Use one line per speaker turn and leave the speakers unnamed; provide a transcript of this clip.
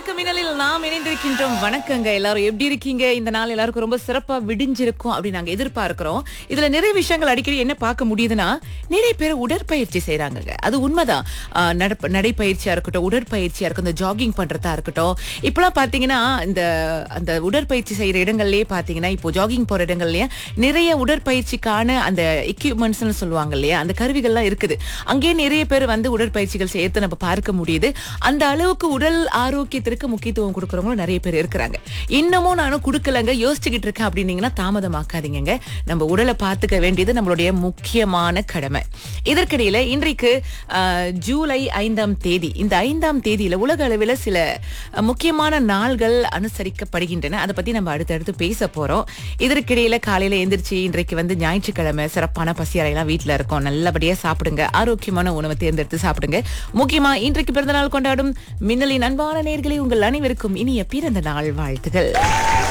வணக்கம் மின்னலில் நாம் இணைந்திருக்கின்றோம் வணக்கங்க எல்லாரும் எப்படி இருக்கீங்க இந்த நாள் எல்லாருக்கும் ரொம்ப சிறப்பா விடிஞ்சிருக்கும் அப்படின்னு நாங்க எதிர்பார்க்கிறோம் இதுல நிறைய விஷயங்கள் அடிக்கடி என்ன பார்க்க முடியுதுன்னா நிறைய பேர் உடற்பயிற்சி செய்யறாங்க அது உண்மைதான் ஆஹ் நடப்ப- நடைப்பயிற்சியா இருக்கட்டும் உடற்பயிற்சியா இருக்கட்டும் இந்த ஜாகிங் பண்றதா இருக்கட்டும் இப்பெல்லாம் பாத்தீங்கன்னா இந்த அந்த உடற்பயிற்சி செய்யற இடங்கள்லயே பாத்தீங்கன்னா இப்போ ஜாகிங் போற இடங்கள்லயே நிறைய உடற்பயிற்சிக்கான அந்த எக்யூப்மெண்ட்ஸ்னு சொல்லுவாங்க இல்லையா அந்த கருவிகள்லாம் இருக்குது அங்கேயே நிறைய பேர் வந்து உடற்பயிற்சிகள் செய்யறதை நம்ம பார்க்க முடியுது அந்த அளவுக்கு உடல் ஆரோக்கியத்திற்கு முக்கியத்துவம் கொடுக்கறவங்களும் நிறைய பேர் இருக்கிறாங்க இன்னமும் நானும் கொடுக்கலங்க யோசிச்சுக்கிட்டு இருக்கேன் அப்படின்னீங்கன்னா தாமதமாக்காதீங்க நம்ம உடலை பார்த்துக்க வேண்டியது நம்மளுடைய முக்கியமான கடமை இதற்கிடையில இன்றைக்கு ஆஹ், ஜூலை ஐந்தாம் தேதி இந்த ஐந்தாம் தேதியில உலக அளவில் சில அஹ், முக்கியமான நாள்கள் அனுசரிக்கப்படுகின்றன அதை பத்தி நம்ம அடுத்தடுத்து பேச போறோம் இதற்கிடையில காலையில எந்திரிச்சு இன்றைக்கு வந்து ஞாயிற்றுக்கிழமை சிறப்பான பசியறையெல்லாம் வீட்டுல இருக்கும் நல்லபடியா சாப்பிடுங்க ஆரோக்கியமான உணவை தேர்ந்தெடுத்து சாப்பிடுங்க முக்கியமா இன்றைக்கு பிறந்த நாள் கொண்டாடும் மின்னலின் அன்பான நேர்களை உங்கள் அனைவருக்கும் இனிய பிறந்த நாள் வாழ்த்துகள்